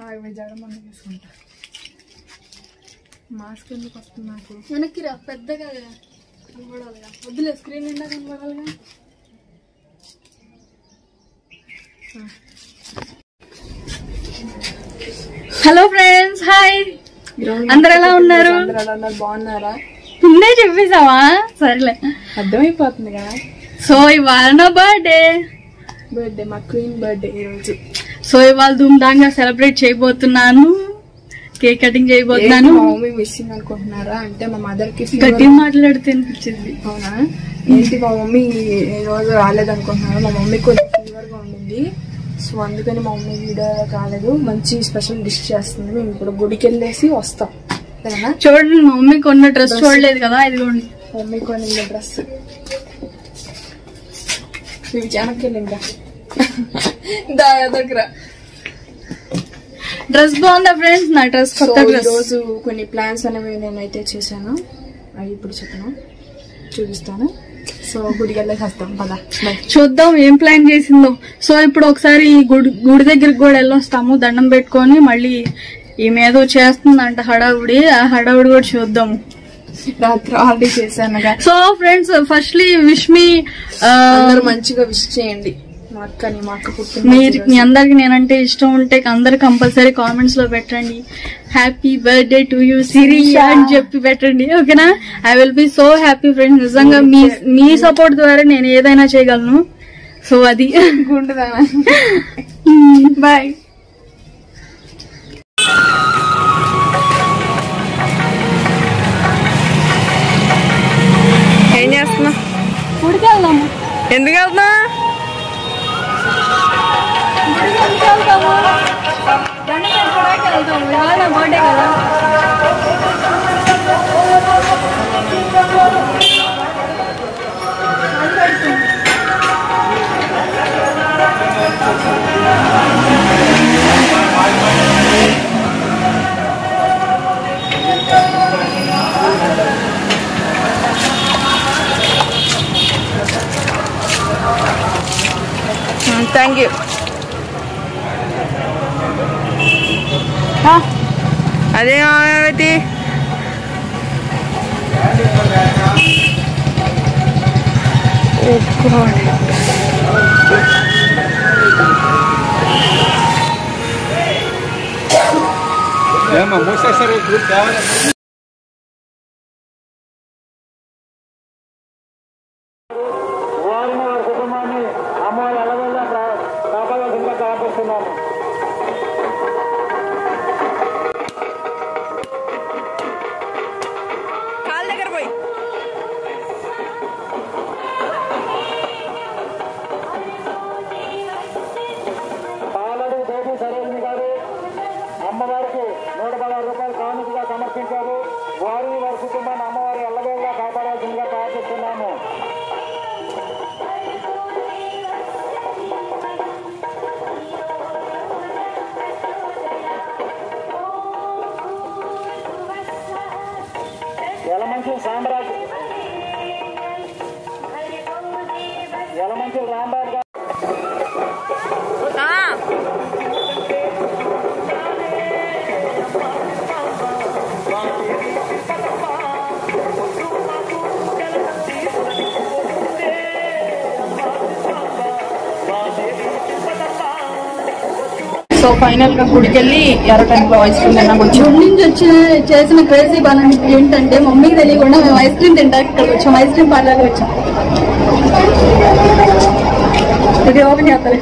ఆగవే జడమని వేసుకుంటా మాస్క్ ఎందుకు వస్తుంది నాకు వెనక్కి రా పెద్దగా కనబడాలిగా వద్దులే స్క్రీన్ నిండా కనబడాలిగా హలో ఫ్రెండ్స్ హాయ్ అందరు ఎలా ఉన్నారు అందరూ ఎలా ఉన్నారు బాగున్నారా ముందే చెప్పేసావా సరేలే అర్థమైపోతుంది కదా సో ఇవాళ నా బర్త్డే బర్త్డే మా క్వీన్ బర్త్డే ఈరోజు సో ఇవాళ ధూమ్ గా సెలబ్రేట్ చేయబోతున్నాను కేక్ కటింగ్ ఏంటి చేయబోతున్నాను మా మమ్మీ మిస్సింగ్ అనుకుంటున్నారా అంటే మా మదర్ కి fever- గట్టి మాట్లాడితే అనిపించింది అవునా ఏంటి మా మమ్మీ ఈ రోజు రాలేదనుకుంటున్నారు మా మమ్మీ కొంచెం ఫీవర్ గా ఉండింది సో అందుకని మా మమ్మీ వీడియో కాలేదు మంచి స్పెషల్ డిష్ చేస్తుంది మేము ఇప్పుడు గుడికి వెళ్ళేసి వస్తాం సరేనా చూడండి మా మమ్మీ కొన్న డ్రెస్ చూడలేదు కదా ఇదిగోండి మా మమ్మీ కొనింది డ్రెస్ ఇవి వెనక్కి వెళ్ళి ఇంకా దాయా దగ్గర డ్రెస్ బాగుందా ఫ్రెండ్స్ నా డ్రెస్ సో కొత్త ఈ డ్రెస్ రోజు కొన్ని ప్లాన్స్ అనేవి నేనైతే చేశాను అవి ఇప్పుడు చెప్పను చూపిస్తాను సో గుడికి వెళ్ళేసి వస్తాం పదా బై చూద్దాం ఏం ప్లాన్ చేసిందో సో ఇప్పుడు ఒకసారి ఈ గుడి గుడి దగ్గరికి కూడా వెళ్ళొస్తాము దండం పెట్టుకొని మళ్ళీ ఈమె ఏదో చేస్తుందంట హడావుడి ఆ హడావుడి కూడా చూద్దాము రాత్రి ఆల్రెడీ చేశానుగా సో ఫ్రెండ్స్ ఫస్ట్లీ విష్ మీ అందరూ మంచిగా విష్ చేయండి మా అక్కని మా అక్క పుట్టిన మీరు మీ అందరికి నేనంటే ఇష్టం ఉంటే అందరు కంపల్సరీ కామెంట్స్ లో పెట్టండి happy birthday to you Siri అని చెప్పి పెట్టండి ఓకేనా I will be so happy friends నిజంగా మీ మీ సపోర్ట్ ద్వారా నేను ఏదైనా చేయగలను సో అది గుండుదానా బాయ్ ఏం చేస్తున్నా గుడికి వెళ్దాము ఎందుకు వెళ్తున్నా గుడికి ఎందుకు వెళ్తాము దండం పెట్టుకోవడానికి వెళ్తాము ఇవాళ నా బర్త్డే కదా థ్యాంక్ యూ అదే అయితే ఏమో మూసేస్తారు గ్రూప్ కావాలి వారిని వారి కుటుంబాన్ని అమ్మవారి ఎల్లవెల్లా కాపాడాల్సిందిగా ప్రార్థిస్తున్నాము కాల్ దగ్గర పోయి పాలడు దేవి సరోజిని గారు అమ్మవారికి నూట పదహారు రూపాయలు కానుకగా సమర్పించారు వారిని వారి కుటుంబాన్ని అమ్మవారి ఎల్లవేళలా కాపాడాల్సిందిగా ప్రార్థిస్తున్నాము యలమంచి సామ్రాజ్ యలమంచి రాంబాబు గారు సో ఫైనల్ గా గుడికి వెళ్ళి ఎర్రటెంట్లో ఐస్ క్రీమ్ తిన్నాక వచ్చాం గుడి నుంచి వచ్చిన చేసిన క్రేజీ పని ఏంటంటే మమ్మీకి తెలియకుండా మేము ఐస్ క్రీమ్ తింటాకి ఇక్కడికి వచ్చాం ఐస్ క్రీమ్ పార్లర్కి వచ్చాం ఇది ఓపెన్ చేస్తాలే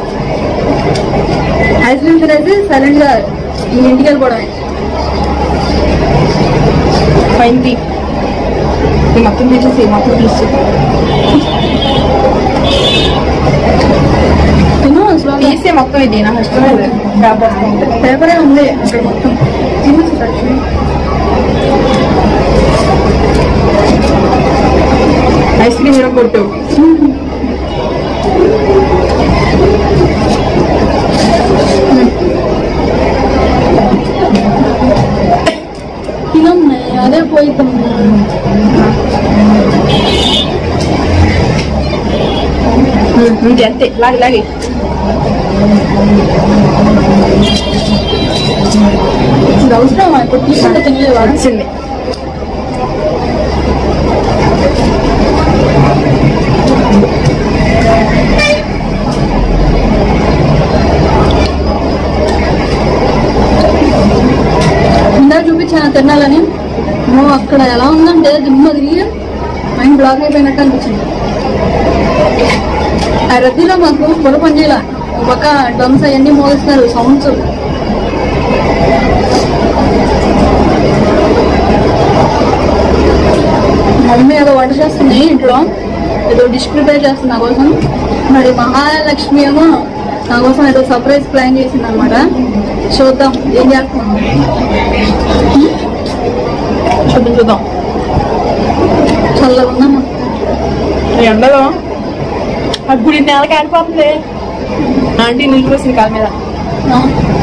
ఐస్ క్రీమ్ తినేసి సైలెంట్ గా ఈ ఇంటికి వెళ్ళిపోవడమే పైంది ఈ మొత్తం తీసేసి ఈ మొత్తం తీసి తిను స్లోగా తీసే మొత్తం ఇది నాకు ఇష్టం లేదు కాబట్టి పేపరే ఉంది అక్కడ మొత్తం తిను చూడొచ్చు. ఐస్ క్రీమ్ కూడా కొట్టు తినమ్మే అదే పోయిద్దాం ఇంకంతే లాగి లాగి ఇది అవసరమా ఇప్పుడు తీసుకుంటే తినలేవా వచ్చింది ఇందా చూపించాను తినాలని నువ్వు అక్కడ ఎలా ఉందంటే దిమ్మ తిరిగి మైండ్ బ్లాక్ అయిపోయినట్టు అనిపించింది ఆ రద్దీలో మాకు పొల పనిచేయాల ఒక పక్క డ్రమ్స్ అవన్నీ మోగిస్తున్నారు సౌండ్స్ మమ్మీ ఏదో వంట చేస్తుంది ఇంట్లో ఏదో డిష్ ప్రిపేర్ చేస్తుంది నా కోసం మరి మహాలక్ష్మి ఏమో నా కోసం ఏదో సర్ప్రైజ్ ప్లాన్ చేసింది అనమాట చూద్దాం ఏం చేస్తున్నాం చూద్దాం చూద్దాం చల్లగా ఉందమ్మా ఎండలో ఆ గుడి నేల కాలిపోతుంది ఆంటీ నీళ్ళు పోసింది కాలు మీద ఆ.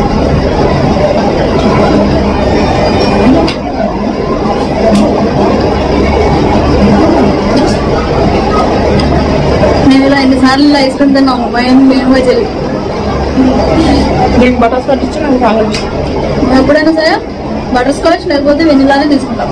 మేము ఇలా ఎన్నిసార్లు ఇలా ఐస్ క్రీమ్ తిన్నాము మేము మేము చెల్లి దీనికి బటర్ స్కాచ్ ఇచ్చి నాకు కావాలి ఎప్పుడైనా సరే బటర్ స్కాచ్ లేకపోతే వెనిలానే తీసుకుంటాం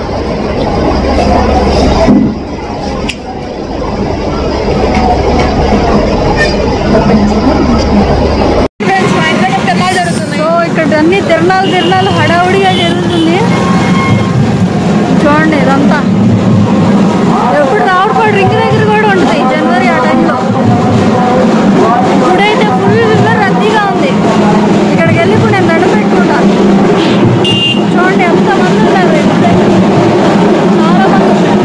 సో ఇక్కడ అన్ని తిరణాలు తిరణాలు హడావుడిగా జరుగుతుంది చూడండి ఇదంతా ఎప్పుడు రావుడుపాడు రింగ్ దగ్గర కూడా ఉంటుంది జనవరి ఆ టైంలో ఇప్పుడైతే ఫుల్ రద్దీగా ఉంది ఇక్కడికి వెళ్ళి ఇప్పుడు నేను నడు పెట్టుకుంటా చూడండి ఎంత మంది ఉన్నారు ఇప్పుడైతే. చాలా మంది ఉన్నారు.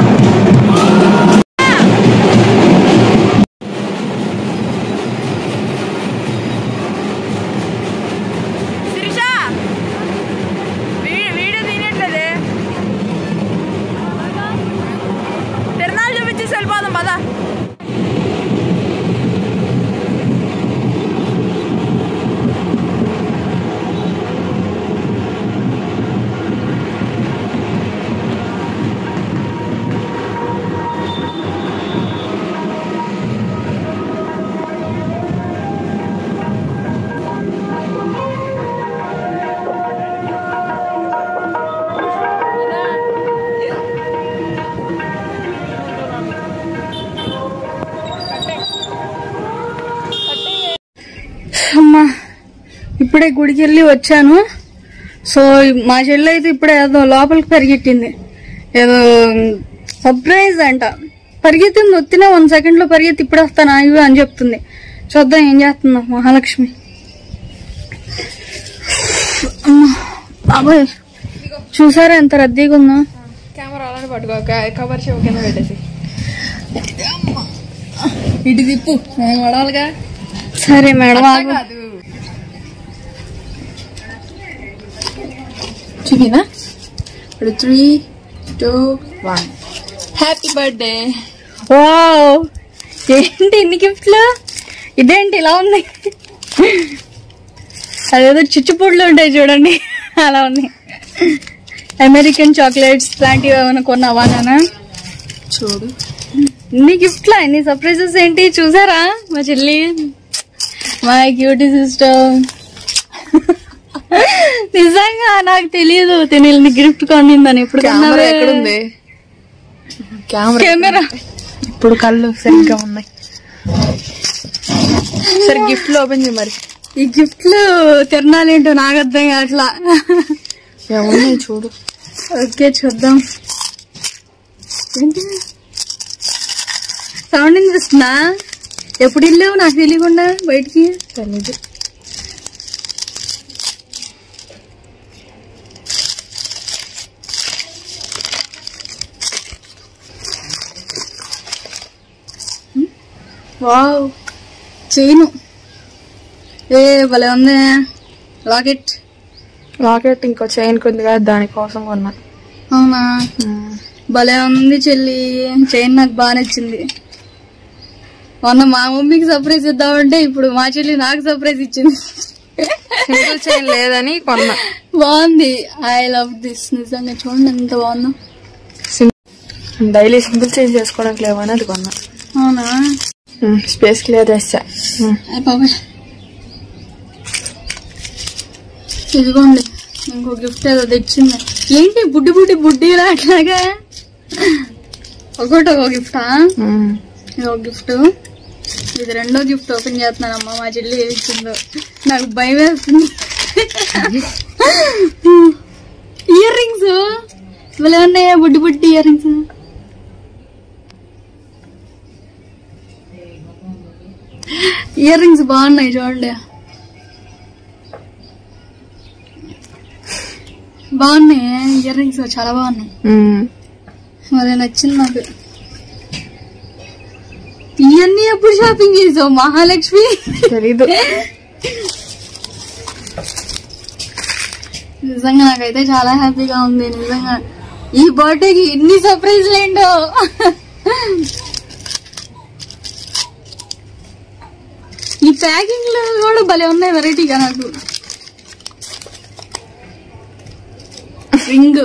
వీడియో తీయట్లేదే తిరణాలు చూపించేసి వెళ్ళిపోదాం పదా అమ్మా ఇప్పుడే గుడికి వెళ్ళి వచ్చాను సో మా చెల్లి అయితే ఇప్పుడే ఏదో లోపలికి పరిగెట్టింది ఏదో సర్ప్రైజ్ అంట పరిగెత్తింది వచ్చినా వన్ సెకండ్ లో పరిగెత్తి ఇప్పుడు వస్తాను ఆగి అని చెప్తుంది చూద్దాం ఏం చేస్తుందా మహాలక్ష్మి అమ్మా, బాబోయ్ చూసారా ఎంత రద్దీగా ఉందో కెమెరా అలానే పట్టుకో కవర్ షో కింద పెట్టేసి ఇటు తిప్పు నేను పడాలిగా సరే మేడం ఆగు. కాదు చూపినా ఇప్పుడు three two one happy birthday wow ఏంటి ఇన్ని గిఫ్ట్లు ఇదేంటి ఇలా ఉంది అదేదో చిచ్చుపుడ్లు ఉంటాయి చూడండి అలా ఉంది అమెరికన్ చాక్లెట్స్ లాంటివి ఏమైనా కొన్నావా నాన్న చూడు ఇన్ని గిఫ్ట్లా ఇన్ని సర్ప్రైజెస్ ఏంటి చూసారా మా చెల్లి మా క్యూటీ సిస్టర్ నిజంగా నాకు తెలియదు తిని గిఫ్ట్ కొనిందని ఇప్పుడు కెమెరా ఎక్కడుంది కెమెరా కెమెరా ఇప్పుడు కళ్ళు సరిగ్గా ఉన్నాయి సరే గిఫ్ట్లు ఓపెన్ చేయి మరి ఈ గిఫ్ట్లు తిరణాలేంటో నాకు అర్థం కావట్లా ఏమున్నాయి చూడు ఓకే చూద్దాం ఏంటి సౌండ్ వినిపిస్తుందా ఎప్పుడు వెళ్ళావు నాకు తెలియకుండా బయటికి తెలీదు వావ్ చైను ఏ భలే ఉంది లాకెట్ రాకెట్ ఇంకో చైన్ కొంది కదా దానికోసం కొన్నా అవునా భలే ఉంది చెల్లి చైన్ నాకు బాగా నచ్చింది మొన్న మా మమ్మీకి సర్ప్రైజ్ ఇద్దామంటే ఇప్పుడు మా చెల్లి నాకు సర్ప్రైజ్ ఇచ్చింది సింగిల్ చైన్ లేదని కొన్నా బాగుంది ఐ లవ్ దిస్ నిజంగా చూడండి ఎంత బాగుందో డైలీ సింగిల్ చైన్ చేసుకోవడానికి లేవని అది కొన్నా అవునా స్పేస్ క్లియర్ చేసా అయ్ బాబాయ్ ఇదిగోండి ఇంకో గిఫ్ట్ ఏదో తెచ్చింది ఏంటి బుడ్డి బుడ్డి బుడ్డి అట్లాగా ఒకటి ఒక గిఫ్టా ఇది ఒక గిఫ్ట్ ఇది రెండో గిఫ్ట్ ఓపెన్ చేస్తున్నానమ్మా మా చెల్లి ఏది ఇచ్చిందో నాకు భయం వేస్తుంది ఇయర్ రింగ్స్ ఇవాళ ఉన్నాయా బుడ్డి బుడ్డి ఇయర్ రింగ్స్ ఇయర్ రింగ్స్ బాగున్నాయి చూడండి బాగున్నాయి ఇయర్ రింగ్స్ చాలా బాగున్నాయి మరి నచ్చింది నాకు ఇవన్నీ ఎప్పుడు షాపింగ్ చేసావు మహాలక్ష్మి తెలీదు నిజంగా నాకైతే చాలా హ్యాపీగా ఉంది నిజంగా ఈ బర్త్డేకి ఎన్ని సర్ప్రైజ్లు ఏంటో ఈ ప్యాకింగ్ లో కూడా భలే ఉన్నాయి వెరైటీగా నాకు రింగ్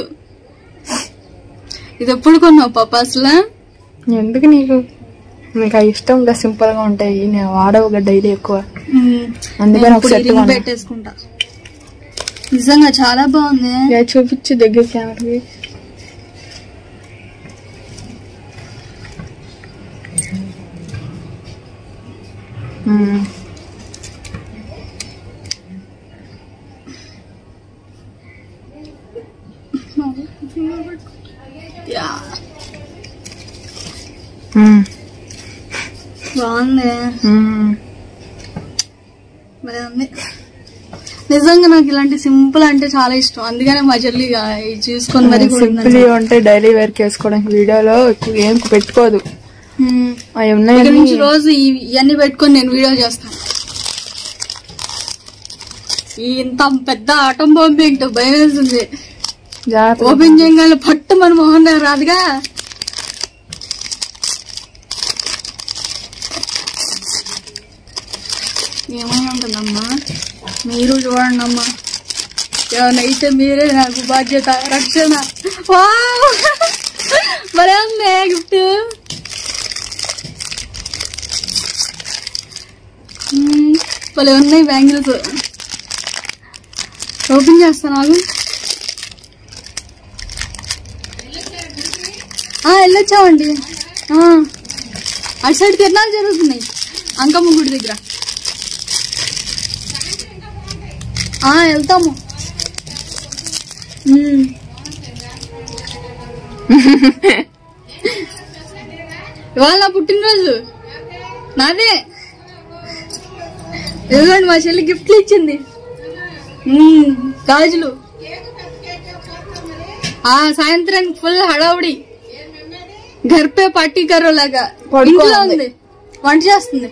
ఇది ఎప్పుడు కొన్నావు పాప అసలు ఎందుకు నీకు నీకు ఆ ఇష్టం ఇంకా సింపుల్ గా ఉంటాయి నేను వాడవుగా డైలీ ఎక్కువ అందుకని నేను ఒక ఇప్పుడు ఈ set రింగ్ కొన్నా. పెట్టేసుకుంటా నిజంగా చాలా బాగుంది ఇక చూపించు దగ్గర కెమెరాకి మ్మ్. యా మ్మ్. బాగుంది మ్మ్. భలే ఉంది నిజంగా నాకు ఇలాంటి సింపుల్ అంటే చాలా ఇష్టం అందుకనే మా చెల్లి ఇక ఇది చూసుకొని మరి సింపుల్ గా ఉంటే డైలీ వేర్ వేసుకోవడానికి వీడియోలో ఎక్కువ ఏం పెట్టుకోదు అవి ఇక్కడ ఉన్నాయని నుంచి రోజు ఈ- ఇవన్నీ పెట్టుకొని నేను వీడియో చేస్తాను ఈ ఇంత పెద్ద ఆటం బాంబు ఏంటో భయం వేస్తుంది జాగ్రత్త ఓపెన్ చేయగానే పట్టు మన మొహన్ దగ్గర రాదుగా ఏమై ఉంటుందమ్మా మీరు చూడండి అమ్మా ఏమైనా అయితే మీరే నాకు బాధ్యత రక్షణ వావ్! భలే ఉంది గిఫ్ట్ భలే ఉన్నాయి బ్యాంగిల్స్ ఓపెన్ చేస్తాను ఆగు ఆ, వెళ్ళొచ్చామండి ఆ, అటు సైడ్ తిరణాలు జరుగుతున్నాయి అంకమ్మ గుడి దగ్గర ఆ, వెళ్తాము ఉమ్. ఇవాళ నా పుట్టినరోజు నాదే ఇదిగోండి మా చెల్లి గిఫ్ట్లు ఇచ్చింది ఉమ్, గాజులు ఆ సాయంత్రానికి ఫుల్ హడావుడి घर पे పార్టీ కరో లాగా పడుకో ఇంట్లో ఉంది. ఉంది వంట చేస్తుంది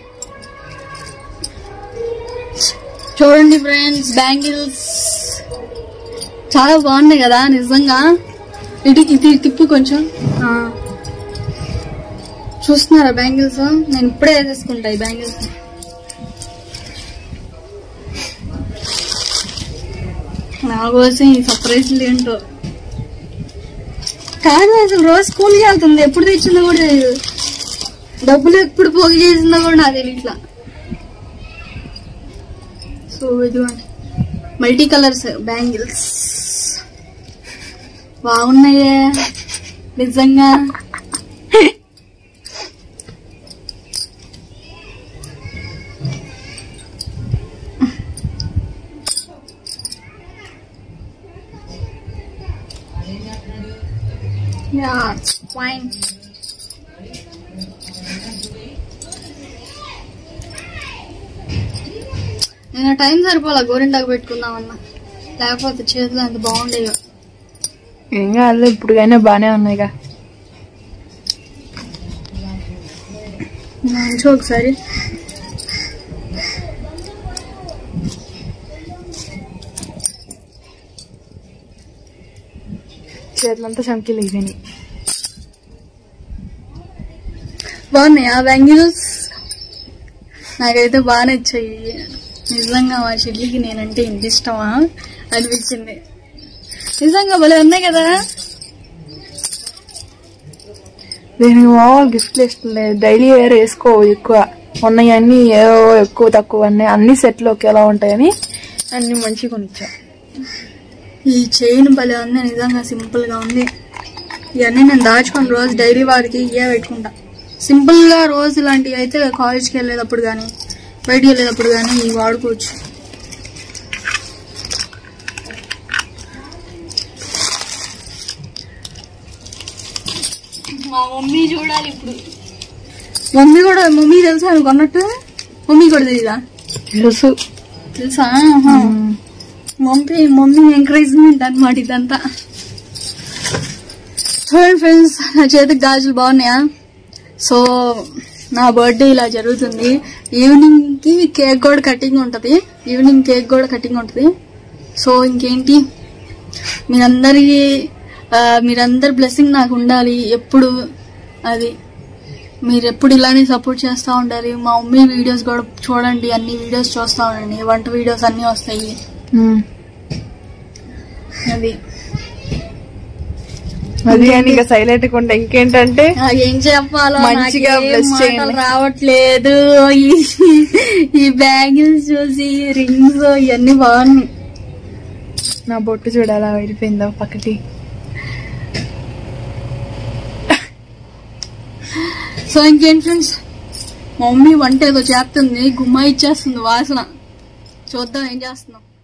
చూడండి ఫ్రెండ్స్ బ్యాంగిల్స్ చాలా బాగున్నాయి కదా నిజంగా ఇటు ఇది తిప్పు కొంచెం ఆ. చూస్తున్నారా బ్యాంగిల్స్ నేను ఇప్పుడే వేసేసుకుంటా ఈ బ్యాంగిల్స్ నా కోసం ఈ సర్ప్రైజ్లు ఏంటో కాదు అసలు రోజు స్కూల్కి వెళ్తుంది ఎప్పుడు తెచ్చిందో కూడా తెలియదు డబ్బులు ఎప్పుడు పోగు చేసిందో కూడా నాకు తెలియదు ఇట్లా సో ఇదిగోండి మల్టీ కలర్స్ బ్యాంగిల్స్ బాగున్నాయే నిజంగా యా ఫైన్ నేను టైం సరిపోలా గోరింటాకు పెట్టుకుందామన్నా లేకపోతే చేతులు అంత బాగుండేవి ఏం కాదు ఇప్పుడుకైనా బానే ఉన్నాయిగా మంచి ఒకసారి చేతులంతా చంకీలు అయిపోయినాయి బాగున్నాయి ఆ బ్యాంగిల్స్ నాకైతే బాగా నచ్చాయి నిజంగా మా చెల్లికి నేనంటే ఇంత ఇష్టమా అనిపించింది నిజంగా భలే ఉన్నాయి కదా దీనికి మామూలు గిఫ్ట్లు ఇష్టం లేదు డైలీ వేర్ వేసుకో ఎక్కువ ఉన్నాయన్నీ ఏవో ఎక్కువ తక్కువ అన్నీ అన్ని సెట్లు ఒకేలా ఉంటాయని అన్ని మంచిగా కొనిచ్చా ఈ చైన్ భలే ఉంది నిజంగా సింపుల్ గా ఉంది ఇవన్నీ నేను దాచుకొని రోజు డైరీ వారికి ఇవే పెట్టుకుంటా సింపుల్ గా రోజు ఇలాంటివి అయితే కాలేజ్కి వెళ్ళేటప్పుడు కానీ బయటికి వెళ్ళేటప్పుడు కానీ ఇవి వాడుకోవచ్చు మా మమ్మీ చూడాలి ఇప్పుడు మమ్మీ కూడా మమ్మీ తెలుసా నువ్వు కొన్నట్టు మమ్మీ కూడా తెలీదా తెలుసు తెలుసా ఆహా. మమ్మీ మమ్మీ ఎంకరేజ్మెంట్ అనమాట ఇదంతా చూడండి ఫ్రెండ్స్ నా చేతికి గాజులు బాగున్నాయా సో నా బర్త్డే ఇలా జరుగుతుంది ఈవినింగ్ కి కేక్ కూడా కటింగ్ ఉంటది ఈవినింగ్ కేక్ కూడా కటింగ్ ఉంటది సో ఇంకేంటి మీరందరి ఆ, మీరందరి బ్లెస్సింగ్ నాకు ఉండాలి ఎప్పుడు అది మీరు ఎప్పుడు ఇలానే సపోర్ట్ చేస్తూ ఉండాలి మా మమ్మీ వీడియోస్ కూడా చూడండి అన్ని వీడియోస్ చూస్తూ ఉండండి వంట వీడియోస్ అన్నీ వస్తాయి అది అది అని ఇక సైలెంట్ గా ఉంటా ఇంకేంటంటే నాకు ఏం చెప్పాలో మంచిగా నాకేం bless మాటలు చేయండి. రావట్లేదు ఈ- ఈ బ్యాంగిల్స్ చూసి రింగ్స్ ఇవన్నీ బాగున్నాయి నా బొట్టు చూడాలా విరిపోయిందో పక్కకి సో ఇంకేం ఫ్రెండ్స్ మా మమ్మీ వంట ఏదో చేస్తుంది గుమ్మ ఇచ్చేస్తుంది వాసన చూద్దాం ఏం చేస్తున్నాం